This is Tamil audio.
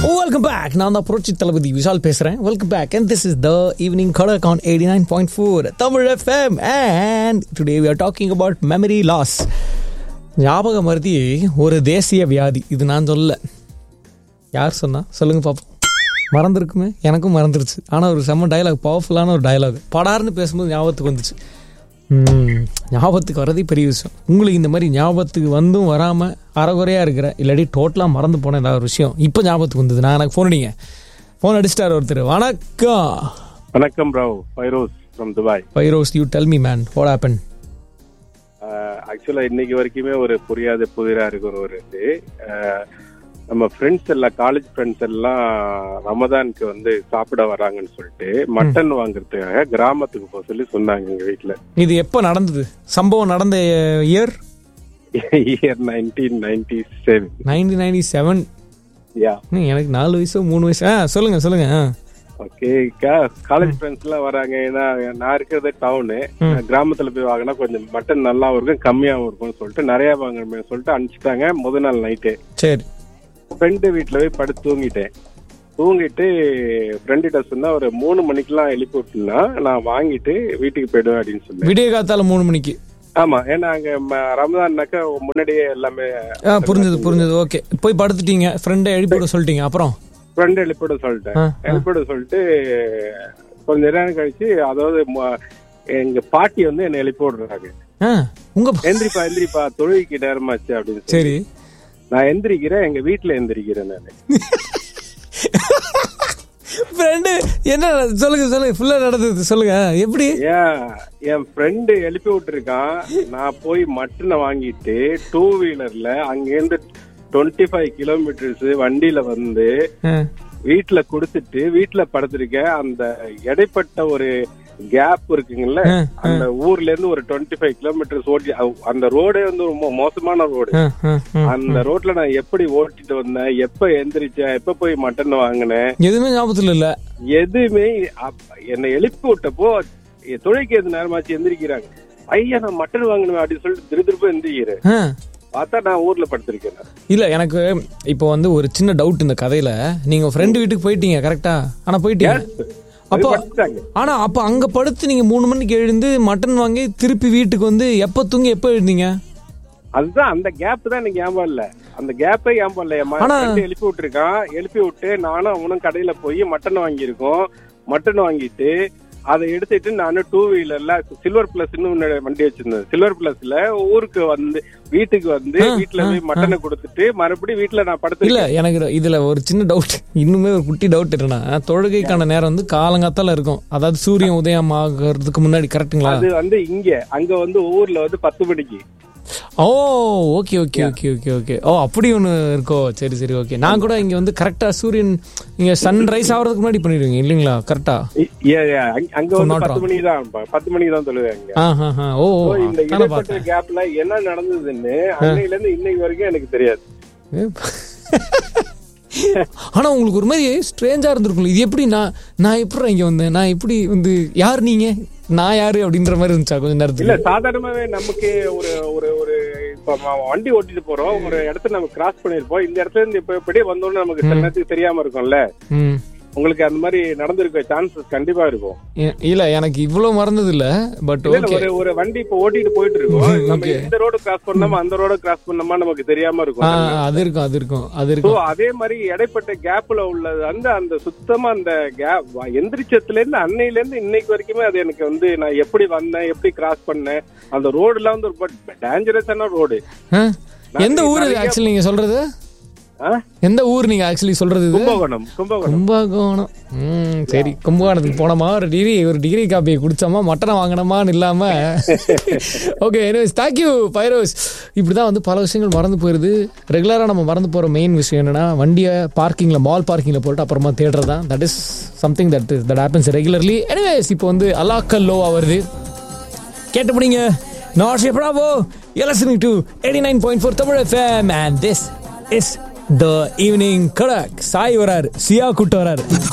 வெல்கம் பேக் நான் தான் புரட்சி தளபதி விஷால் பேசுறேன் welcome back and this is the evening Kadak on eighty nine point four Tamil FM and today we are talking about memory loss ஞாபக மருதி ஒரு தேசிய வியாதி இது நான் சொல்ல யார் சொன்னா சொல்லுங்க பாப்போம் மறந்துருக்குமே எனக்கும் மறந்துருச்சு ஆனால் ஒரு செம்ம டயலாக் பவர்ஃபுல்லான ஒரு டயலாக் படார்னு பேசும்போது ஞாபகத்துக்கு வந்துச்சு ம், ஞாபகத்துக்கு வரதே பெரிய விஷயம் உங்களுக்கு இந்த மாதிரி ஞாபகத்துக்கு வந்தும் வராமல் அறகுறையாக இருக்கிற இல்லாட்டி டோட்டலாக மறந்து போன ஏதாவது ஒரு விஷயம் இப்போ ஞாபகத்துக்கு வந்தது நான் எனக்கு ஃபோன் அடிங்க ஃபோன் அடிச்சிட்டார் ஒருத்தர் வணக்கம் வணக்கம் Rao Firoz from Dubai Firoz you tell me man what happen ஆக்சுவலா இன்னைக்கு வரைக்குமே ஒரு புரியாத புதிரா இருக்கிற ஒரு இது அஹ், நம்ம ஃப்ரெண்ட்ஸ் எல்லாம் காலேஜ் ஃப்ரெண்ட்ஸ் எல்லாம் ரமதானுக்கு வந்து சாப்பிட வராங்கன்னு சொல்லிட்டு மட்டன் வாங்குறதுக்காக கிராமத்துக்கு போக சொல்லி சொன்னாங்க எங்க வீட்டுல இது எப்போ நடந்தது சம்பவம் நடந்த year year nineteen ninety seven nineteen ninety seven yeah எனக்கு நாலு வயசு மூணு வயசு ஆ சொல்லுங்க சொல்லுங்க ஆ ஓகே காலேஜ் ஃப்ரெண்ட்ஸ் எல்லாம் வராங்க ஏன்னா நான் இருக்கிறது டவுனு கிராமத்துல போய் வாங்கினா கொஞ்சம் மட்டன் நல்லாவும் இருக்கும் கம்மியாவும் இருக்கும்னு சொல்லிட்டு நிறைய வாங்கணும்னு சொல்லிட்டு அனுப்பிச்சிட்டாங்க முதல் நாள் நைட்டே சரி ஃப்ரெண்டு வீட்டுல போய் படுத்து தூங்கிட்டேன் தூங்கிட்டு ஃப்ரெண்டுகிட்ட சொன்னா ஒரு மூணு மணிக்கெல்லாம் எழுப்பி விட்டுனா நான் வாங்கிட்டு வீட்டுக்கு போயிடுவேன் அப்படின்னு சொன்னேன் விடிய காத்தால மூணு மணிக்கு ஆமா ஏன்னா அங்க ம- ரமதான்னாக்கா முன்னாடியே எல்லாமே ஆ புரிஞ்சது புரிஞ்சது ஓகே போய் படுத்துட்டீங்க ஃப்ரெண்டை எழுப்பி விட சொல்லிட்டீங்க அப்புறம் ஃப்ரெண்டு எழுப்பிட சொல்லிட்டேன் ஆ, எழுப்பிட சொல்லிட்டு கொஞ்ச நேரம் கழிச்சு அதாவது ம- எங்க பாட்டி வந்து என்ன எழுப்பி விடுறாங்க ஆ உங்க ப- எந்திரிப்பா எந்திரிப்பா தொழுகைக்கு நேரமாச்சு அப்படின்னு சொல்லி. சரி நான் எந்திரிக்கிறேன் எங்க வீட்டுல எந்திரிக்கிறேன் நானு ஃப்ரெண்டு என்ன சொல்லுங்க சொல்லுங்க ஃபுல்லா நடந்தது சொல்லுங்க எப்படி ஏன் என் ஃப்ரெண்டு எழுப்பி விட்டுருக்கான் நான் போய் மட்டனை வாங்கிட்டு டூ வீலர்ல அங்கேருந்து டுவெண்ட்டி ஃபைவ் கிலோமீட்டர்ஸ் வண்டியில வந்து ஆ, வீட்டுல கொடுத்துட்டு வீட்டுல படுத்திருக்கேன் அந்த இடைப்பட்ட ஒரு கேப் இருக்குங்கல்ல ஆ, அந்த ஊர்ல இருந்து ஒரு டுவெண்ட்டி ஃபைவ் கிலோமீட்டர்ஸ் ஓட்டி அ- அந்த ரோடே வந்து ரொம்ப மோசமான ரோடு ஆ, ஆ, ஆ. அந்த ரோட்ல நான் எப்படி ஓட்டிட்டு வந்தேன் எப்ப எந்திரிச்சேன் எப்ப போய் மட்டன் வாங்கினேன் எதுவுமே ஞாபகத்துல இல்ல எதுவுமே அப்ப- என்னை எழுப்பி விட்டப்போ எ- தொழிலுக்கு எது நேரமாச்சு எந்திரிக்கிறாங்க ஐயா நான் மட்டன் வாங்கணும் அப்படின்னு சொல்லிட்டு திரு திருப்ப எந்திரிக்கிறேன் ஆ. பார்த்தா நான் ஊர்ல படுத்திருக்கேன் நான். இல்ல எனக்கு இப்போ வந்து ஒரு சின்ன டவுட் இந்த கதையில நீங்க ஃப்ரெண்டு வீட்டுக்கு போயிட்டீங்க கரெக்டா ஆனா போயிட்டீங்க அப்போ போய் படுத்துட்டாங்க ஆனா அப்ப அங்க படுத்து நீங்க மூணு மணிக்கு எழுந்து மட்டன் வாங்கி திருப்பி வீட்டுக்கு வந்து எப்ப தூங்கி எப்ப எழுந்தீங்க அதுதான் அந்த கேப் தான் எனக்கு ஞாபகம் இல்ல அந்த கேப்பே ஞாபகம் இல்ல என் மகன் ஆனா- friend எழுப்பி விட்டுருக்கான் எழுப்பி விட்டு நானும் அவனும் கடையில போய் மட்டன் வாங்கியிருக்கோம் மட்டன் வாங்கிட்டு அதை எடுத்துட்டு நானும் டூ வீலர்ல சில்வர் பிளஸ் வண்டி வச்சிருந்தேன் சில்வர் பிளஸ்ல ஊருக்கு வந்து வீட்டுக்கு வந்து ஆ, வீட்டுல ஆ, போய் மட்டனை கொடுத்துட்டு மறுபடியும் வீட்டுல நான் இல்ல படுத்து எனக்கு இதுல ஒரு சின்ன டவுட் இன்னுமே ஒரு குட்டி டவுட் என்னன்னா தொழுகைக்கான நேரம் வந்து காலங்காத்தால இருக்கும் அதாவது சூரியன் உதயம் ஆகிறதுக்கு முன்னாடி கரெக்ட்டுங்களா அது வந்து இங்க அங்க வந்து ஊர்ல வந்து பத்து மணிக்கு oh okay okay okay okay okay oh அப்படி ஒன்று இருக்கோ சரி சரி ஓகே நான் கூட இங்க வந்து கரெக்டா சூரியன் இங்க சன்ரைஸ் ஆகிறதுக்கு முன்னாடி பண்ணிடுவீங்க இல்லைங்களா கரெக்டா இ- yeah, yeah. அங்க- அங்க வந்து not பத்து wrong. மணிக்கு தான் பத்து மணிக்கு தான் சொல்லுவாங்க ஆ ஆ ஆ ஓ ஓ, So, இந்த அதானே இடைப்பட்ட பார்த்தேன் கேப்ல என்ன நடந்ததுன்னு அன்னையில இருந்து இன்னைக்கு வரைக்கும் எனக்கு தெரியாது ஆனா உங்களுக்கு ஒரு மாதிரி ஸ்ட்ரேஞ்சா இருந்திருக்கும் இது எப்படி நான் நான் எப்படி இங்க வந்தேன் நான் எப்படி வந்து யார் நீங்க நான் யாரு அப்படின்ற மாதிரி இருந்துச்சா கொஞ்சம் இல்ல நேரத்துக்கு சாதாரணமாவே நமக்கு ஒரு ஒரு ஒரு இப்ப ம- வண்டி ஓட்டிட்டு போறோம் ஒரு இடத்துல நம்ம கிராஸ் பண்ணிருப்போம் இந்த இடத்துல இருந்து இப்ப இப்படியே வந்தோம்னு நமக்கு சில நேரத்துக்கு தெரியாம இருக்கும்ல ம் உங்களுக்கு அந்த மாதிரி நடந்திருக்க சான்சஸ் கண்டிப்பா இருக்கும் இ- இல்ல எனக்கு இவ்வளவு மறந்தது இல்ல பட் இல்ல, இல்ல, ஓகே ஒரு ஒரு வண்டி இப்ப ஓட்டிட்டு போயிட்டு இருக்கோம் நம்ம Okay. இந்த ரோடு கிராஸ் பண்ணோமா அந்த ரோட கிராஸ் பண்ணோமா நமக்கு தெரியாம ஆ இருக்கும் அது இருக்கும் அது இருக்கும் அது சோ இருக்கும் அதே மாதிரி இடைப்பட்ட கேப்ல உள்ளது வந்து அந்த சுத்தமா அந்த கேப் எந்திரிச்சத்துல இருந்து அன்னையில இருந்து இன்னைக்கு வரைக்குமே அது எனக்கு வந்து நான் எப்படி வந்தேன் எப்படி கிராஸ் பண்ணேன் அந்த ரோடுலாம் வந்து ஒரு டேஞ்சரஸான ரோடு ஆ? எந்த ஊர் இது ஆக்சுவலி நீங்க சொல்றது எந்த ஊர் நீங்க ஆக்சுவலி சொல்றது இது கும்பகோணம் கும்பகோணம் கும்பகோணம் ம் சரி கும்பகோணத்துக்கு போனோமா ஒரு டிகிரி ஒரு டிகிரி காப்பியை குடிச்சோமா மட்டனை வாங்கினோமான்னு இல்லாம ஓகே எனிவேஸ் தேங்க்யூ பைரோஸ் இப்படிதான் வந்து பல விஷயங்கள் மறந்து போயிருது ரெகுலரா நம்ம மறந்து போற மெயின் விஷயம் என்னன்னா வண்டியை பார்க்கிங்ல மால் பார்க்கிங்ல போட்டு அப்புறமா தேடுறது தான் that is something that that happens regularly anyways இப்போ வந்து அலாக்கல் லோவா வருது கேட்டு முடிங்க நாட் ப்ராவோ you're listening to 89.4 Tamil FM and this is the evening Kadak chai வராரு சியா கூட்டு வராரு